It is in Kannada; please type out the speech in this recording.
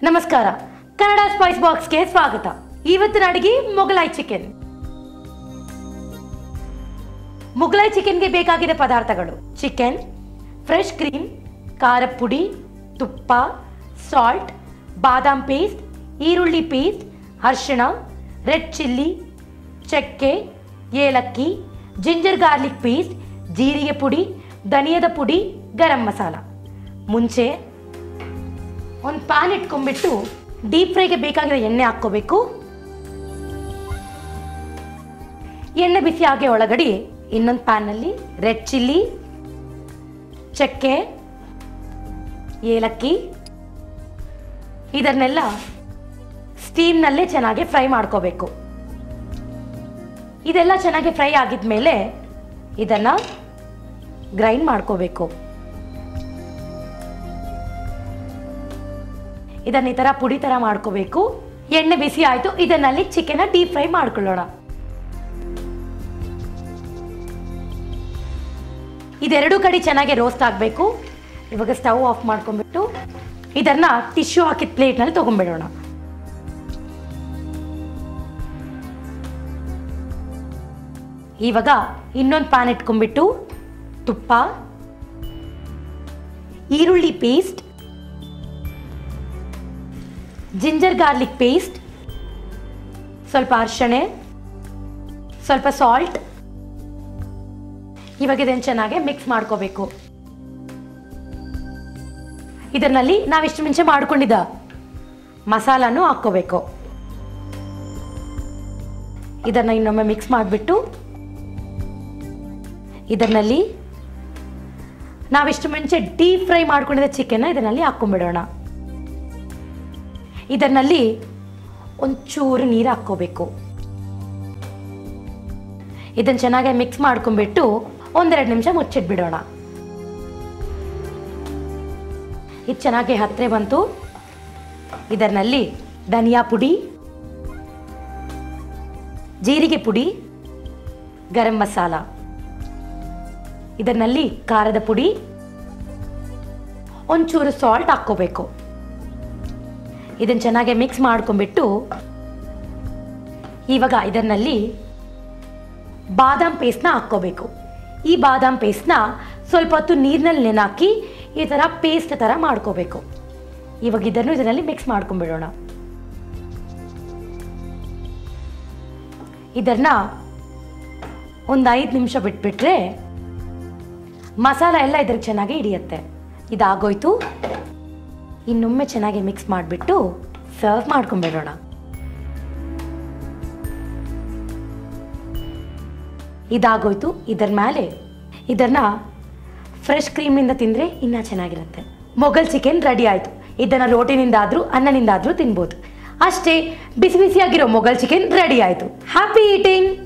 ನಮಸ್ಕಾರ ಕನ್ನಡ ಸ್ಪೈಸ್ ಬಾಕ್ಸ್ಗೆ ಸ್ವಾಗತ ಇವತ್ತಿನ ಅಡಿಗೆ ಮೊಗಲಾಯ್ ಚಿಕನ್ ಮೊಗಲಾಯ್ ಚಿಕನ್ಗೆ ಬೇಕಾಗಿರೋ ಪದಾರ್ಥಗಳು ಚಿಕನ್ ಫ್ರೆಶ್ ಕ್ರೀಮ್ ಖಾರ ಪುಡಿ ತುಪ್ಪ ಸಾಲ್ಟ್ ಬಾದಾಮ್ ಪೇಸ್ಟ್ ಈರುಳ್ಳಿ ಪೇಸ್ಟ್ ಅರಿಶಿಣ ರೆಡ್ ಚಿಲ್ಲಿ ಚಕ್ಕೆ ಏಲಕ್ಕಿ ಜಿಂಜರ್ ಗಾರ್ಲಿಕ್ ಪೇಸ್ಟ್ ಜೀರಿಗೆ ಪುಡಿ ಧನಿಯದ ಪುಡಿ ಗರಂ ಮಸಾಲ ಮುಂಚೆ ಒಂದು ಪ್ಯಾನ್ ಇಟ್ಕೊಂಡ್ಬಿಟ್ಟು ಡೀಪ್ ಫ್ರೈಗೆ ಬೇಕಾಗಿರೋ ಎಣ್ಣೆ ಹಾಕ್ಕೋಬೇಕು ಎಣ್ಣೆ ಬಿಸಿ ಆಗಿ ಒಳಗಡೆ ಇನ್ನೊಂದು ಪ್ಯಾನಲ್ಲಿ ರೆಡ್ ಚಿಲ್ಲಿ ಚಕ್ಕೆ ಏಲಕ್ಕಿ ಇದನ್ನೆಲ್ಲ ಸ್ಟೀಮ್ನಲ್ಲೇ ಚೆನ್ನಾಗಿ ಫ್ರೈ ಮಾಡ್ಕೋಬೇಕು ಇದೆಲ್ಲ ಚೆನ್ನಾಗಿ ಫ್ರೈ ಆಗಿದ್ಮೇಲೆ ಇದನ್ನು ಗ್ರೈಂಡ್ ಮಾಡ್ಕೋಬೇಕು ಇದನ್ನ ಈ ಥರ ಪುಡಿ ಥರ ಮಾಡ್ಕೋಬೇಕು ಎಣ್ಣೆ ಬಿಸಿ ಆಯಿತು ಇದನ್ನಲ್ಲಿ ಚಿಕನ್ನ ಡೀಪ್ ಫ್ರೈ ಮಾಡ್ಕೊಳ್ಳೋಣ ಇದೆರಡು ಕಡೆ ಚೆನ್ನಾಗಿ ರೋಸ್ಟ್ ಆಗಬೇಕು ಇವಾಗ ಸ್ಟವ್ ಆಫ್ ಮಾಡ್ಕೊಂಡ್ಬಿಟ್ಟು ಇದನ್ನ ಟಿಶ್ಯೂ ಹಾಕಿದ ಪ್ಲೇಟ್ನಲ್ಲಿ ತೊಗೊಂಡ್ಬಿಡೋಣ ಇವಾಗ ಇನ್ನೊಂದು ಪ್ಯಾನ್ ಇಟ್ಕೊಂಡ್ಬಿಟ್ಟು ತುಪ್ಪ ಈರುಳ್ಳಿ ಪೇಸ್ಟ್ ಜಿಂಜರ್ ಗಾರ್ಲಿಕ್ ಪೇಸ್ಟ್ ಸ್ವಲ್ಪ ಅರ್ಶಣೆ ಸ್ವಲ್ಪ ಸಾಲ್ಟ್ ಇವಾಗ ಇದನ್ನು ಚೆನ್ನಾಗಿ ಮಿಕ್ಸ್ ಮಾಡ್ಕೋಬೇಕು ಇದರಲ್ಲಿ ನಾವಿಷ್ಟು ಮುಂಚೆ ಮಾಡ್ಕೊಂಡಿದ್ದ ಮಸಾಲಾನು ಹಾಕ್ಕೋಬೇಕು ಇದನ್ನ ಇನ್ನೊಮ್ಮೆ ಮಿಕ್ಸ್ ಮಾಡಿಬಿಟ್ಟು ಇದರಲ್ಲಿ ನಾವಿಷ್ಟು ಮುಂಚೆ ಡೀಪ್ ಫ್ರೈ ಮಾಡ್ಕೊಂಡಿದ್ದ ಚಿಕನ್ನ ಇದರಲ್ಲಿ ಹಾಕ್ಕೊಂಡ್ಬಿಡೋಣ ಇದರಲ್ಲಿ ಒಂಚೂರು ನೀರು ಹಾಕ್ಕೋಬೇಕು ಇದನ್ನು ಚೆನ್ನಾಗಿ ಮಿಕ್ಸ್ ಮಾಡ್ಕೊಂಡ್ಬಿಟ್ಟು ಒಂದೆರಡು ನಿಮಿಷ ಮುಚ್ಚಿಟ್ಬಿಡೋಣ ಇದು ಚೆನ್ನಾಗಿ ಹತ್ತಿರ ಬಂತು ಇದರಲ್ಲಿ ಧನಿಯಾ ಪುಡಿ ಜೀರಿಗೆ ಪುಡಿ ಗರಂ ಮಸಾಲ ಇದರಲ್ಲಿ ಖಾರದ ಪುಡಿ ಒಂಚೂರು ಸಾಲ್ಟ್ ಹಾಕ್ಕೋಬೇಕು ಇದನ್ನು ಚೆನ್ನಾಗಿ ಮಿಕ್ಸ್ ಮಾಡ್ಕೊಂಡ್ಬಿಟ್ಟು ಇವಾಗ ಇದರಲ್ಲಿ ಬಾದಾಮ್ ಪೇಸ್ಟ್ನ ಹಾಕ್ಕೋಬೇಕು ಈ ಬಾದಾಮ್ ಪೇಸ್ಟ್ನ ಸ್ವಲ್ಪ ಹೊತ್ತು ನೀರಿನಲ್ಲಿ ನೆನಾಕಿ ಈ ಥರ ಪೇಸ್ಟ್ ಥರ ಮಾಡ್ಕೋಬೇಕು ಇವಾಗ ಇದನ್ನು ಇದರಲ್ಲಿ ಮಿಕ್ಸ್ ಮಾಡ್ಕೊಂಡ್ಬಿಡೋಣ ಇದನ್ನ ಒಂದು ಐದು ನಿಮಿಷ ಬಿಟ್ಬಿಟ್ರೆ ಮಸಾಲ ಎಲ್ಲ ಇದ್ರಿಗೆ ಚೆನ್ನಾಗಿ ಹಿಡಿಯುತ್ತೆ ಇದಾಗೋಯ್ತು ಇನ್ನೊಮ್ಮೆ ಚೆನ್ನಾಗಿ ಮಿಕ್ಸ್ ಮಾಡಿಬಿಟ್ಟು ಸರ್ವ್ ಮಾಡ್ಕೊಂಡ್ಬಿಡೋಣ ಇದಾಗೋಯ್ತು ಇದರ ಮೇಲೆ ಇದನ್ನ ಫ್ರೆಶ್ ಕ್ರೀಮ್ನಿಂದ ತಿಂದರೆ ಇನ್ನೂ ಚೆನ್ನಾಗಿರುತ್ತೆ ಮೊಘಲ್ ಚಿಕನ್ ರೆಡಿ ಆಯಿತು ಇದನ್ನು ರೋಟಿನಿಂದ ಆದರೂ ಅನ್ನನಿಂದ ಆದರೂ ತಿನ್ಬೋದು ಅಷ್ಟೇ ಬಿಸಿ ಬಿಸಿಯಾಗಿರೋ ಮೊಘಲ್ ಚಿಕನ್ ರೆಡಿ ಆಯಿತು ಹ್ಯಾಪಿ ಈಟಿಂಗ್